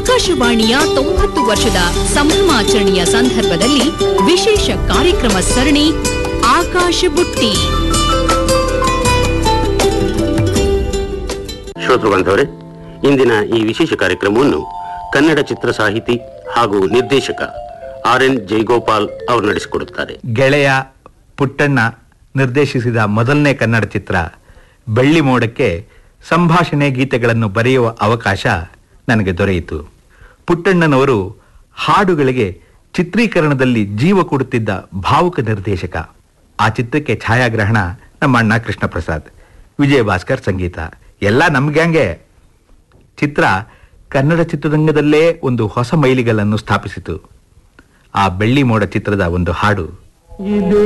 ಆಕಾಶವಾಣಿಯ ತೊಂಬತ್ತು ವರ್ಷದ ಸಂಭ್ರಮಾಚರಣೆಯ ಸಂದರ್ಭದಲ್ಲಿ ವಿಶೇಷ ಕಾರ್ಯಕ್ರಮ ಸರಣಿ ಆಕಾಶ ಬುಟ್ಟಿ ಶ್ರೋತೃ ಬಾಂಧವರೇ ಇಂದಿನ ಈ ವಿಶೇಷ ಕಾರ್ಯಕ್ರಮವನ್ನು ಕನ್ನಡ ಚಿತ್ರ ಸಾಹಿತಿ ಹಾಗೂ ನಿರ್ದೇಶಕ ಆರ್ ಎನ್ ಜೈಗೋಪಾಲ್ ಅವರು ನಡೆಸಿಕೊಡುತ್ತಾರೆ ಗೆಳೆಯ ಪುಟ್ಟಣ್ಣ ನಿರ್ದೇಶಿಸಿದ ಮೊದಲನೇ ಕನ್ನಡ ಚಿತ್ರ ಬೆಳ್ಳಿ ಮೋಡಕ್ಕೆ ಸಂಭಾಷಣೆ ಗೀತೆಗಳನ್ನು ಬರೆಯುವ ಅವಕಾಶ ನನಗೆ ದೊರೆಯಿತು ಪುಟ್ಟಣ್ಣನವರು ಹಾಡುಗಳಿಗೆ ಚಿತ್ರೀಕರಣದಲ್ಲಿ ಜೀವ ಕೊಡುತ್ತಿದ್ದ ಭಾವುಕ ನಿರ್ದೇಶಕ ಆ ಚಿತ್ರಕ್ಕೆ ಛಾಯಾಗ್ರಹಣ ನಮ್ಮ ಅಣ್ಣ ಕೃಷ್ಣ ಪ್ರಸಾದ್ ವಿಜಯ ಭಾಸ್ಕರ್ ಸಂಗೀತ ಎಲ್ಲ ನಮ್ಗ್ಯಾಂಗೆ ಚಿತ್ರ ಕನ್ನಡ ಚಿತ್ರರಂಗದಲ್ಲೇ ಒಂದು ಹೊಸ ಮೈಲಿಗಲ್ಲನ್ನು ಸ್ಥಾಪಿಸಿತು ಆ ಬೆಳ್ಳಿ ಮೋಡ ಚಿತ್ರದ ಒಂದು ಹಾಡು ಇದು